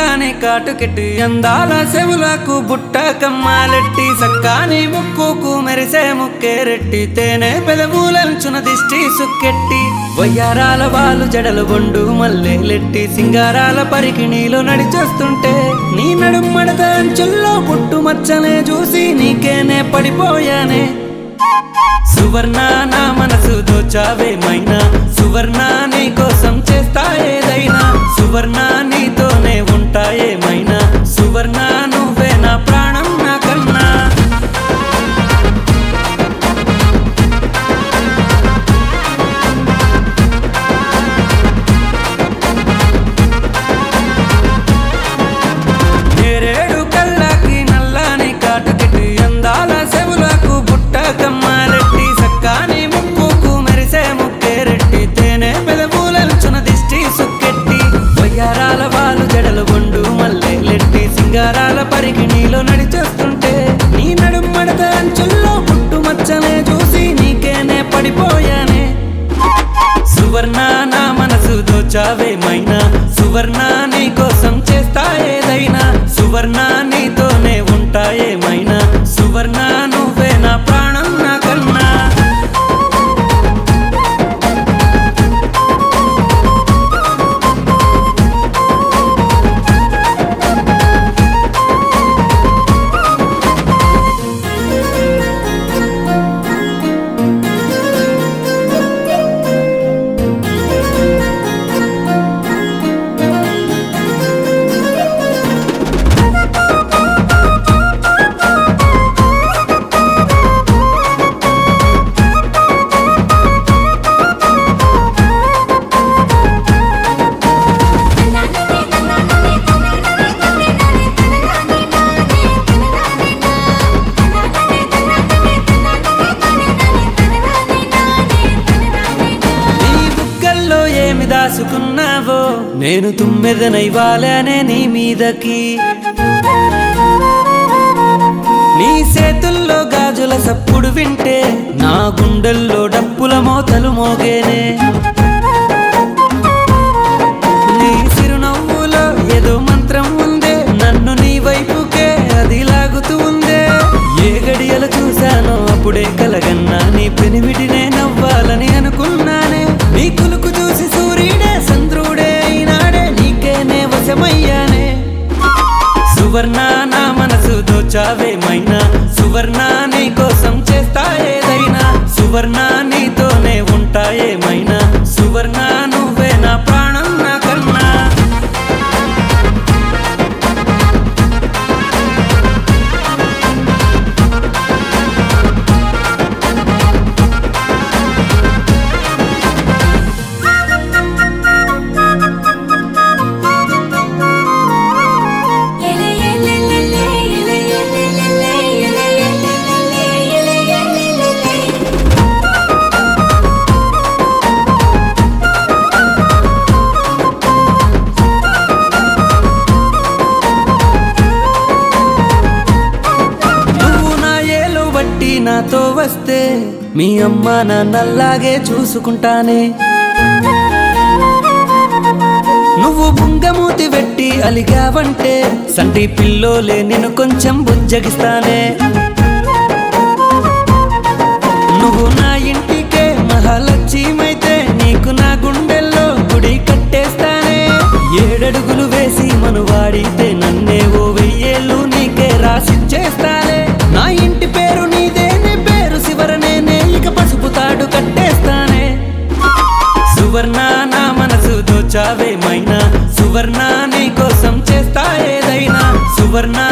నల్లాని కాటుకెట్టి అందాల చెవులకు బుట్ట కమ్మాలెట్టి సక్కాని ముక్కుకు మెరిసే ముక్కేరెట్టి తేనె పెదవులంచున దిష్టి సుక్కెట్టి వయ్యారాల వాలు జడలు బొండు మల్లెలెట్టి సింగారాల పరికిణీలో నడిచొస్తుంటే నీ నడుమ్మడత అంచుల్లో పుట్టు మచ్చనే చూసి నీకేనే పడిపోయానే సువర్ణ నా మనసు దోచావే మైనా సువర్ణ నీ కోసం చేస్తా ఏదైనా సువర్ణ నీతోనే ఉంటాయే మైనా సువర్ణ నువ్వే నా ప్రాణం నా కన్నా నేరేడు కళ్ళకి నల్లాని కాటుకెట్టి అందాల చెవులకు బుట్ట కమ్మాలెట్టి సక్కాని ముక్కుకు మెరిసే ముక్కేరెట్టి తేనె పెదవులంచున దిష్టి సుక్కెట్టి వయ్యారాల వాలు జడలు బొండు మల్లెలెట్టి సింగారాల పరికిణీలో నడిచొస్తుంటే నీ నడుమ్మడత అంచుల్లో పుట్టు మచ్చనే చూసి నీకేనే పడిపోయానే సువర్ణ నా మనసు దోచావే మైనా సువర్ణ నీ కోసం చేస్తా ఏదైనా సువర్ణ నీతోనే ఉంటాయే మైనా సువర్ణ నువ్వే నా ప్రాణం నా కన్నా నీ బుగ్గల్లో ఏమి దాసుకున్నావో నేను తుమ్మెదనై వాలానే నీ మీదకి నీ చేతుల్లో గాజుల సప్పుడు వింటే నా గుండెల్లో డప్పుల మోతలు మోగేనే నీ చిరునవ్వులో ఏదో మంత్రం ఉందే నన్ను నీ వైపుకే అది లాగుతూ ఉందే ఏ గడియలు చూశానో అప్పుడే కలగన్నా నీ పెనిమిటినే నవ్వాలని అనుకున్నానే నీ కులుకు చూసి సూర్యుడే చంద్రుడే అయినాడే నీకేనే వశమయ్యానే సువర్ణ నా మనసు దోచావే మైనా సువర్ణ నీ కోసం చేస్తా ఏదైనా సువర్ణ నీతోనే ఉంటాయే మైనా సువర్ణ నువ్వే నా ప్రాణం నా కన్నా నువ్వు నా ఏలు బట్టి నాతో వస్తే మీ అమ్మ నాన్నల్లాగే చూసుకుంటానే నువ్వు బుంగమూతి పెట్టి అలిగావంటే సంటి పిల్లోలే నేను కొంచెం బుజ్జగిస్తానే నువ్వు నా ఇంటికే మహాలక్ష్యమైతే నీకు నా గుండెల్లో గుడి కట్టేస్తానే ఏడడుగులు వేసి మనువాడితే నన్నే ఓ వెయ్యేళ్ళు నీకే రాసిచ్చేస్తానే నా ఇంటి పేరు నీదేనే పేరు శివరనేనే ఇక పసుపు తాడు కట్టేస్తానే సువర్ణ నా మనసు దోచావే మైనా సువర్ణ నీ కోసం చేస్తా ఏదైనా సువర్ణ